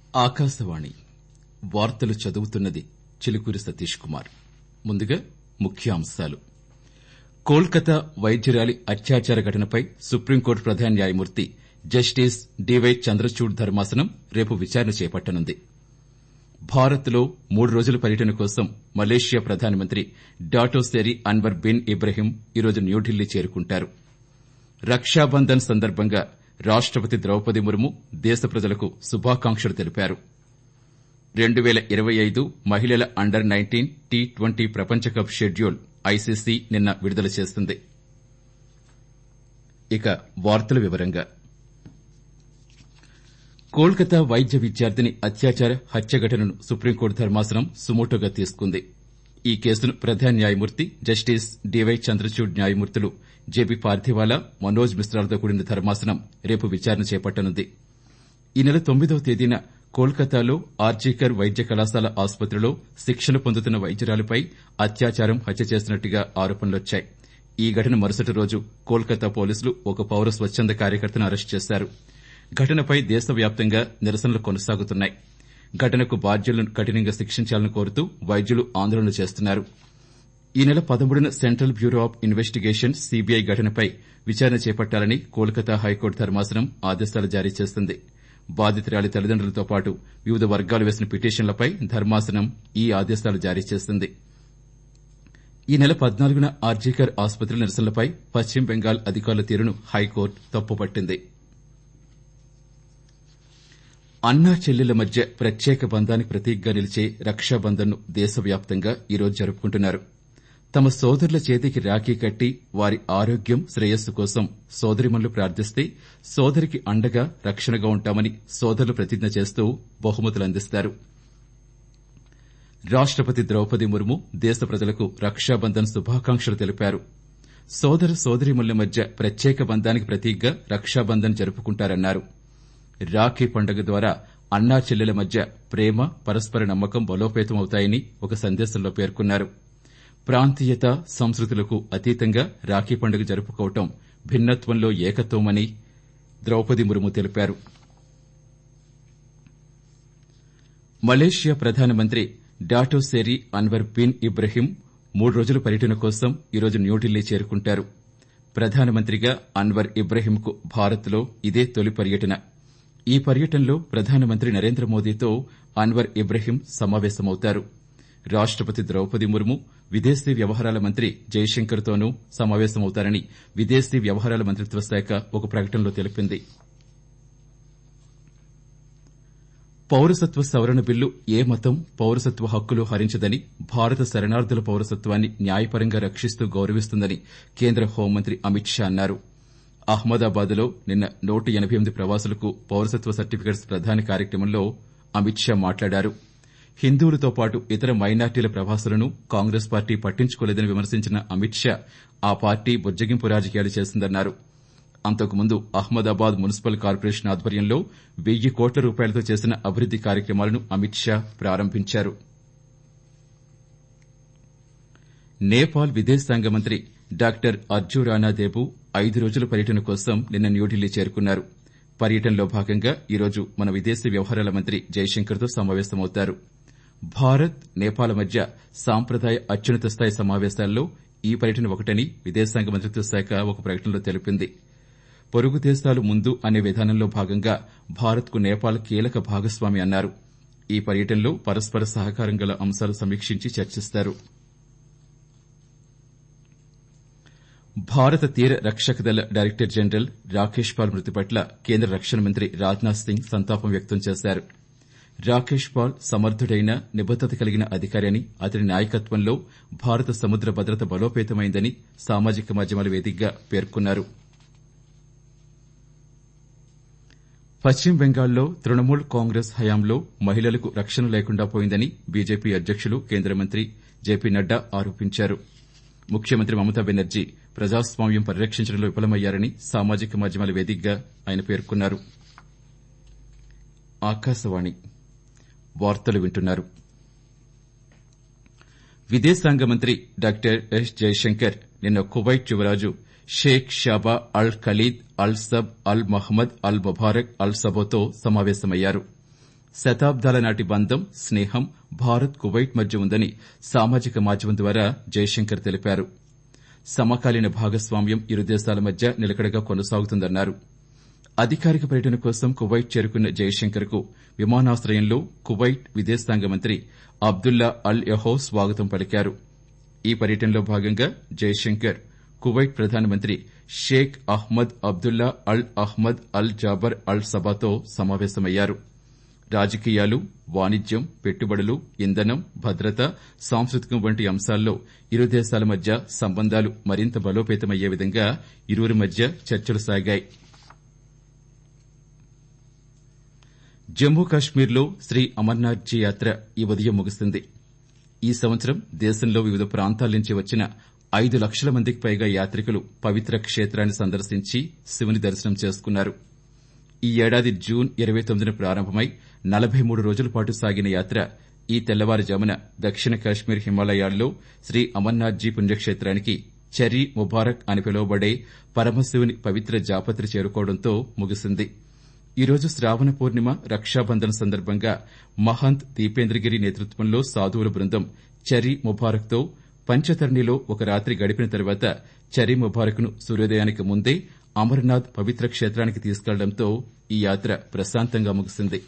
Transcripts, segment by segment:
ఆకాశవాణి వార్తలు చదువుతున్నది చిలుకూరి సతీష్ కుమార్ ముందుగా ముఖ్యాంశాలు కోల్కతా వైద్యురాలి అత్యాచార ఘటనపై సుప్రీంకోర్టు ప్రధాన న్యాయమూర్తి జస్టిస్ డీవై చంద్రచూడ్ ధర్మాసనం రేపు విచారణ చేపట్టనుంది భారత్లో మూడు రోజుల పర్యటన కోసం మలేషియా ప్రధానమంత్రి డాటోసేరి అన్వర్ బిన్ ఇబ్రహీం ఈరోజు న్యూఢిల్లీ చేరుకుంటారు రక్షాబంధన్ సందర్భంగా రాష్టపతి ద్రౌపది ముర్ము దేశ ప్రజలకు శుభాకాంక్షలు తెలిపారు రెండు పేల ఇరవై ఐదు మహిళల అండర్ నైన్టీన్ టీ ట్వంటీ ప్రపంచ కప్ షెడ్యూల్ ఐసీసీ నిన్న విడుదల చేసింది ఇక వార్తల వివరంగా కోల్కతా వైద్య విద్యార్థిని అత్యాచార హత్య ఘటనను సుప్రీంకోర్టు ధర్మాసనం సుమోటోగా తీసుకుంది ఈ కేసును ప్రధాన న్యాయమూర్తి జస్టిస్ డీవై చంద్రచూడ్ న్యాయమూర్తులు జేపీ పార్థివాలా మనోజ్ మిశ్రాలతో కూడిన ధర్మాసనం రేపు విచారణ చేపట్టనుంది ఈ నెల తొమ్మిదవ తేదీన కోల్కతాలో ఆర్జీకర్ వైద్య కళాశాల ఆసుపత్రిలో శిక్షణ పొందుతున్న వైద్యురాలిపై అత్యాచారం హత్య చేసినట్టుగా ఆరోపణలొచ్చాయి ఈ ఘటన మరుసటి రోజు కోల్కతా పోలీసులు ఒక పౌర స్వచ్చంద కార్యకర్తను అరెస్టు చేశారు ఘటనపై దేశవ్యాప్తంగా నిరసనలు కొనసాగుతున్నాయి ఘటనకు బాధ్యులను కఠినంగా శిక్షించాలని కోరుతూ వైద్యులు ఆందోళన చేస్తున్నారు ఈ నెల పదమూడున central bureau of investigation CBI ఘటనపై విచారణ చేపట్టాలని కోల్కతా హైకోర్టు ధర్మాసనం ఆదేశాలు జారీ చేసింది బాధితురాలి తల్లిదండ్రులతో పాటు వివిధ వర్గాలు వేసిన పిటిషన్లపై ధర్మాసనం ఈ ఆదేశాలు జారీ చేసింది ఈ నెల పద్నాలుగున ఆర్జీకర్ ఆసుపత్రి నిరసనలపై పశ్చిమ బెంగాల్ అధికారుల తీరును హైకోర్టు తప్పుపట్టింది అన్నా చెల్లెళ్ల మధ్య ప్రత్యేక బంధానికి ప్రతీకగా నిలిచే రక్షాబంధన్ను దేశవ్యాప్తంగా ఈరోజు జరుపుకుంటున్నారు తమ సోదరుల చేతికి రాఖీ కట్టి వారి ఆరోగ్యం శ్రేయస్సు కోసం సోదరిమణులు ప్రార్థిస్తే సోదరికి అండగా రక్షణగా ఉంటామని సోదరులు ప్రతిజ్ఞ చేస్తూ బహుమతులు అందిస్తారు రాష్టపతి ద్రౌపది ముర్ము దేశ ప్రజలకు రక్షాబంధన్ శుభాకాంక్షలు తెలిపారు సోదర సోదరీమణుల మధ్య ప్రత్యేక బంధానికి ప్రతీకగా రక్షాబంధన్ జరుపుకుంటారన్నారు రాఖీ పండుగ ద్వారా అన్నా చెల్లెల మధ్య ప్రేమ పరస్పర నమ్మకం బలోపేతమవుతాయని ఒక సందేశంలో పేర్కొన్నారు ప్రాంతీయత సంస్కృతులకు అతీతంగా రాఖీ పండుగ జరుపుకోవడం భిన్నత్వంలో ఏకత్వమని ద్రౌపది ముర్ము తెలిపారు మలేషియా ప్రధానమంత్రి డాటోసేరి అన్వర్ బిన్ ఇబ్రహీం మూడు రోజుల పర్యటన కోసం ఈరోజు న్యూఢిల్లీ చేరుకుంటారు ప్రధానమంత్రిగా అన్వర్ ఇబ్రహీంకు భారత్లో ఇదే తొలి పర్యటన ఈ పర్యటనలో ప్రధానమంత్రి నరేంద్ర మోదీతో అన్వర్ ఇబ్రహీం సమావేశమవుతారు రాష్టపతి ద్రౌపది ముర్ము విదేశీ వ్యవహారాల మంత్రి జైశంకర్తోనూ సమావేశమవుతారని విదేశీ వ్యవహారాల మంత్రిత్వ శాఖ ఒక ప్రకటనలో తెలిపింది పౌరసత్వ సవరణ బిల్లు ఏ మతం పౌరసత్వ హక్కులు హరించదని భారత శరణార్థుల పౌరసత్వాన్ని న్యాయపరంగా రక్షిస్తూ గౌరవిస్తుందని కేంద్ర హోంమంత్రి అమిత్ షా అన్నారు అహ్మదాబాద్లో నిన్న నూట ఎనబై ఎనిమిది ప్రవాసులకు పౌరసత్వ సర్టిఫికెట్స్ ప్రదాన కార్యక్రమంలో అమిత్ షా మాట్లాడారు హిందువులతో పాటు ఇతర మైనార్టీల ప్రవాసులను కాంగ్రెస్ పార్టీ పట్టించుకోలేదని విమర్శించిన అమిత్ షా ఆ పార్టీ బుజ్జగింపు రాజకీయాలు చేసిందన్నారు అంతకుముందు అహ్మదాబాద్ మున్సిపల్ కార్పొరేషన్ ఆధ్వర్యంలో వెయ్యి కోట్ల రూపాయలతో చేసిన అభివృద్ది కార్యక్రమాలను అమిత్ షా ప్రారంభించారు నేపాల్ విదేశాంగ మంత్రి డాక్టర్ అర్జు రానా దేబు ఐదు రోజుల పర్యటన కోసం నిన్న న్యూఢిల్లీ చేరుకున్నారు పర్యటనలో భాగంగా ఈరోజు మన విదేశీ వ్యవహారాల మంత్రి జైశంకర్తో సమావేశమవుతారు భారత్ నేపాల్ మధ్య సాంప్రదాయ అత్యున్నత స్థాయి సమావేశాల్లో ఈ పర్యటన ఒకటని విదేశాంగ మంత్రిత్వ శాఖ ఒక ప్రకటనలో తెలిపింది పొరుగు దేశాలు ముందు అనే విధానంలో భాగంగా భారత్కు నేపాల్ కీలక భాగస్వామి అన్నారు ఈ పర్యటనలో పరస్పర సహకారం గల అంశాలు సమీక్షించి చర్చిస్తారు భారత తీర రక్షక దళ డైరెక్టర్ జనరల్ రాకేష్ పాల్ మృతి పట్ల కేంద్ర రక్షణ మంత్రి రాజ్నాథ్ సింగ్ సంతాపం వ్యక్తం చేశారు రాకేష్ పాల్ సమర్థుడైన నిబద్దత కలిగిన అధికారి అని అతని నాయకత్వంలో భారత సముద్ర భద్రత బలోపేతమైందని సామాజిక మాధ్యమాల వేదికగా పేర్కొన్నారు పశ్చిమ బెంగాల్లో తృణమూల్ కాంగ్రెస్ హయాంలో మహిళలకు రక్షణ లేకుండా పోయిందని బీజేపీ అధ్యకులు కేంద్ర మంత్రి జేపీ నడ్డా ఆరోపించారు ముఖ్యమంత్రి మమతా బెనర్జీ ప్రజాస్వామ్యం పరిరక్షించడంలో విఫలమయ్యారని సామాజిక మాధ్యమాల వేదికగా ఆయన పేర్కొన్నారు ఆకాశవాణి వార్తలు వింటున్నారు విదేశాంగ మంత్రి డాక్టర్ ఎస్ జయశంకర్ నిన్న కువైట్ యువరాజు Sheikh Sabah Al Khalid Al Sabah Al Mohammed Al Mubarak Al సబోతో సమావేశమయ్యారు శతాబ్దాల నాటి బంధం స్నేహం భారత్ కువైట్ మధ్య ఉందని సామాజిక మాధ్యమం ద్వారా జైశంకర్ తెలిపారు సమకాలీన భాగస్వామ్యం ఇరు దేశాల మధ్య నిలకడగా కొనసాగుతుందన్నారు అధికారిక పర్యటన కోసం కువైట్ చేరుకున్న జైశంకర్ కు విమానాశ్రయంలో కువైట్ విదేశాంగ మంత్రి అబ్దుల్లా అల్ యహో స్వాగతం పలికారు ఈ పర్యటనలో భాగంగా జైశంకర్ కువైట్ ప్రధానమంత్రి Sheikh Ahmad Abdullah Al Ahmad Al Jaber Al సబాతో సమావేశమయ్యారు రాజకీయాలు వాణిజ్యం పెట్టుబడులు ఇంధనం భద్రత సాంస్కృతికం వంటి అంశాల్లో ఇరు దేశాల మధ్య సంబంధాలు మరింత బలోపేతమయ్యే విధంగా ఇరువురి మధ్య చర్చలు సాగాయి జమ్మూ కాశ్మీర్లో శ్రీ అమర్నాథ్ జీ యాత్ర ఈ ఉదయం ముగిసింది ఈ సంవత్సరం దేశంలో వివిధ ప్రాంతాల నుంచి వచ్చిన ఐదు లక్షల మందికి పైగా యాత్రికులు పవిత్ర క్షేత్రాన్ని సందర్శించి శివుని దర్శనం చేసుకున్నారు ఈ ఏడాది జూన్ ఇరవై తొమ్మిదిన ప్రారంభమై నలభై మూడు రోజుల పాటు సాగిన యాత్ర ఈ తెల్లవారుజామున దక్షిణ కాశ్మీర్ హిమాలయాల్లో శ్రీ అమర్నాథ్ జీ పుణ్యక్షేత్రానికి చరీ ముబారక్ అని పిలువబడే పరమశివుని పవిత్ర జాపత్రి చేరుకోవడంతో ముగిసింది ఈ రోజు శ్రావణ పూర్ణిమ రక్షాబంధన్ సందర్భంగా మహంత్ దీపేంద్రగిరి నేతృత్వంలో సాధువుల బృందం చరీ ముబారక్తో పంచతరణిలో ఒక రాత్రి గడిపిన తర్వాత చరీ ముబారక్ను సూర్యోదయానికి ముందే అమర్నాథ్ పవిత్ర క్షేత్రానికి తీసుకెళ్లడంతో ఈ యాత్ర ప్రశాంతంగా ముగిసింది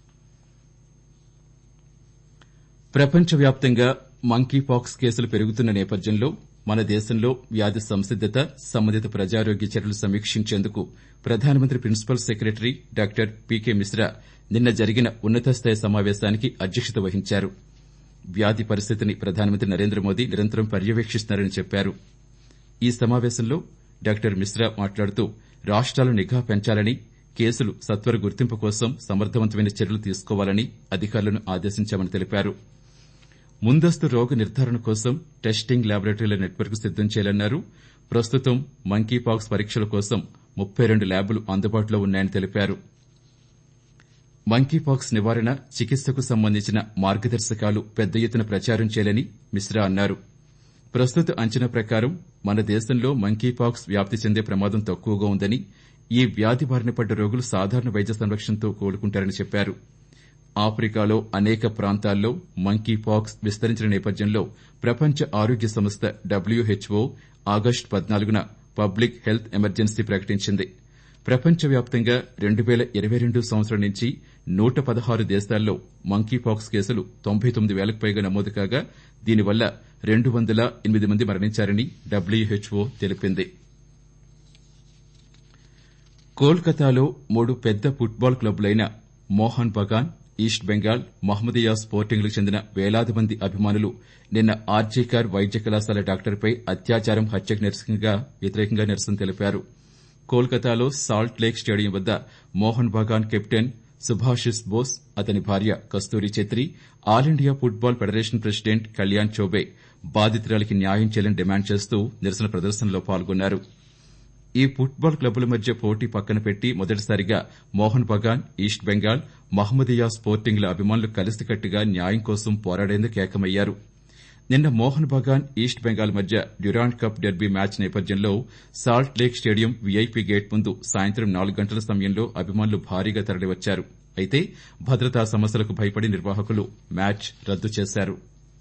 ప్రపంచవ్యాప్తంగా మంకీపాక్స్ కేసులు పెరుగుతున్న నేపథ్యంలో మన దేశంలో వ్యాధి సంసిద్దత సంబంధిత ప్రజారోగ్య చర్యలు సమీక్షించేందుకు ప్రధానమంత్రి ప్రిన్సిపల్ సెక్రటరీ డాక్టర్ పీకే మిశ్రా నిన్న జరిగిన ఉన్నతస్థాయి సమావేశానికి అధ్యక్షత వహించారు వ్యాధి పరిస్థితిని ప్రధానమంత్రి నరేంద్ర మోదీ నిరంతరం పర్యవేక్షిస్తున్నారని చెప్పారు ఈ సమావేశంలో డాక్టర్ మిశ్రా మాట్లాడుతూ రాష్ట్రాలు నిఘా పెంచాలని కేసులు సత్వర గుర్తింపు కోసం సమర్థవంతమైన చర్యలు తీసుకోవాలని అధికారులను ఆదేశించామని తెలిపారు ముందస్తు రోగ నిర్ధారణ కోసం టెస్టింగ్ ల్యాబొరేటరీల నెట్వర్క్ సిద్దం చేయాలన్నారు ప్రస్తుతం మంకీపాక్స్ పరీక్షల కోసం ముప్పై రెండు ల్యాబ్లు అందుబాటులో ఉన్నాయని తెలిపారు మంకీపాక్స్ నివారణ చికిత్సకు సంబంధించిన మార్గదర్శకాలు పెద్ద ఎత్తున ప్రచారం చేయాలని మిశ్రా అన్నారు ప్రస్తుత అంచనా ప్రకారం మన దేశంలో మంకీపాక్స్ వ్యాప్తి చెందే ప్రమాదం తక్కువగా ఉందని ఈ వ్యాధి బారిన పడ్డ రోగులు సాధారణ వైద్య సంరక్షణతో కోలుకుంటారని చెప్పారు ఆఫ్రికాలో అనేక ప్రాంతాల్లో మంకీపాక్స్ విస్తరించిన నేపథ్యంలో ప్రపంచ ఆరోగ్య సంస్థ డబ్ల్యూహెచ్ఓ ఆగస్టు పద్నాలుగున పబ్లిక్ హెల్త్ ఎమర్జెన్సీ ప్రకటించింది ప్రపంచవ్యాప్తంగా రెండు పేల ఇరవై రెండు సంవత్సరం నుంచి నూట పదహారు దేశాల్లో మంకీపాక్స్ కేసులు తొంభై తొమ్మిది వేలకు పైగా నమోదు కాగా దీనివల్ల రెండు వందల ఎనిమిది మంది మరణించారని డబ్ల్యూహెచ్ఓ తెలిపింది కోల్కతాలో మూడు పెద్ద ఫుట్బాల్ క్లబ్లైన మోహన్ బగాన్ ఈస్ట్ బెంగాల్ మహ్మదియా స్పోర్టింగ్లకు చెందిన వేలాది మంది అభిమానులు నిన్న ఆర్జీకార్ వైద్య కళాశాల డాక్టర్పై అత్యాచారం హత్యకు వ్యతిరేకంగా నిరసన తెలిపారు కోల్కతాలో సాల్ట్ లేక్ స్టేడియం వద్ద మోహన్ బగాన్ కెప్టెన్ సుభాషిస్ బోస్ అతని భార్య Kasturi Chhetri all India football federation president Kalyan Chaubey బాధితురాలికి న్యాయం చేయాలని డిమాండ్ చేస్తూ నిరసన ప్రదర్శనలో పాల్గొన్నారు ఈ ఫుట్బాల్ క్లబ్ల మధ్య పోటీ పక్కన పెట్టి మొదటిసారిగా మోహన్ బగాన్ ఈస్ట్ బెంగాల్ మహ్మదియా స్పోర్టింగ్ల అభిమానులు కలిసికట్టుగా న్యాయం కోసం పోరాడేందుకు ఏకమయ్యారు నిన్న మోహన్ బగాన్ ఈస్ట్ బెంగాల్ మధ్య డ్యూరాండ్ కప్ డెర్బీ మ్యాచ్ నేపథ్యంలో Salt Lake stadium VIP gate ముందు సాయంత్రం నాలుగు గంటల సమయంలో అభిమానులు భారీగా తరలివచ్చారు అయితే భద్రతా సమస్యలకు భయపడి నిర్వాహకులు మ్యాచ్ రద్దు చేశారు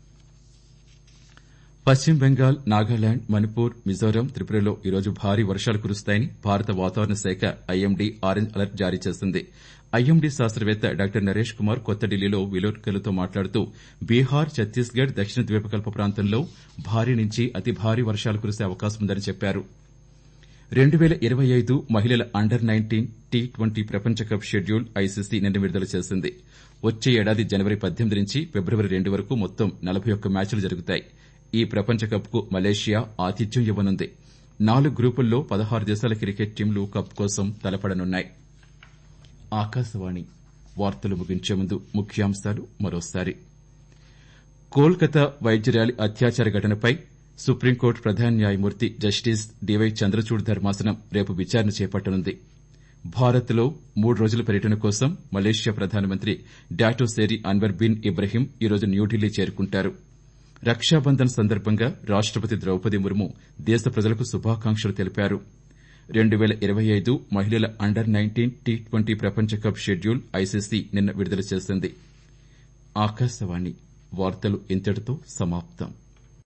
పశ్చిమ బెంగాల్ నాగాలాండ్ మణిపూర్ మిజోరాం త్రిపురలో ఈరోజు భారీ వర్షాలు కురుస్తాయని భారత వాతావరణ శాఖ ఐఎండీ ఆరెంజ్ అలర్ట్ జారీ చేసింది ఐఎండీ శాస్త్రవేత్త డాక్టర్ నరేష్ కుమార్ కొత్త ఢిల్లీలో విలేకరులతో మాట్లాడుతూ బీహార్ ఛత్తీస్గఢ్ దక్షిణ ద్వీపకల్ప ప్రాంతంలో భారీ నుంచి అతి భారీ వర్షాలు కురిసే అవకాశం ఉందని చెప్పారు రెండు పేల ఇరవై ఐదు మహిళల అండర్ నైన్టీన్ టీ ట్వంటీ ప్రపంచ కప్ షెడ్యూల్ ఐసీసీ నిన్న విడుదల చేసింది వచ్చే ఏడాది జనవరి పద్దెనిమిది నుంచి ఫిబ్రవరి రెండు వరకు మొత్తం నలభై ఒక్క మ్యాచ్లు జరుగుతాయి ఈ ప్రపంచ కప్కు మలేషియా ఆతిథ్యం ఇవ్వనుంది నాలుగు గ్రూపుల్లో పదహారు దేశాల క్రికెట్ టీంలు కప్ కోసం తలపడనున్నాయి ఆకాశవాణి వార్తలు ముగించే ముందు ముఖ్యాంశాలు మరోసారి కోల్కతా వైద్యురాలి అత్యాచార ఘటనపై సుప్రీంకోర్టు ప్రధాన న్యాయమూర్తి జస్టిస్ డివై చంద్రచూడ్ ధర్మాసనం రేపు విచారణ చేపట్టనుంది భారత్లో మూడు రోజుల పర్యటన కోసం మలేషియా ప్రధానమంత్రి డాటోసేరి అన్వర్ బిన్ ఇబ్రహీం ఈరోజు న్యూఢిల్లీ చేరుకుంటారు రక్షాబంధన్ సందర్భంగా రాష్టపతి ద్రౌపది ముర్ము దేశ ప్రజలకు శుభాకాంక్షలు తెలిపారు రెండు పేల ఇరవై ఐదు మహిళల అండర్ నైన్టీన్ టీ ట్వంటీ ప్రపంచ కప్ షెడ్యూల్ ఐసీసీ నిన్న విడుదల చేసింది ఆకాశవాణి వార్తలు ఇంతటితో సమాప్తం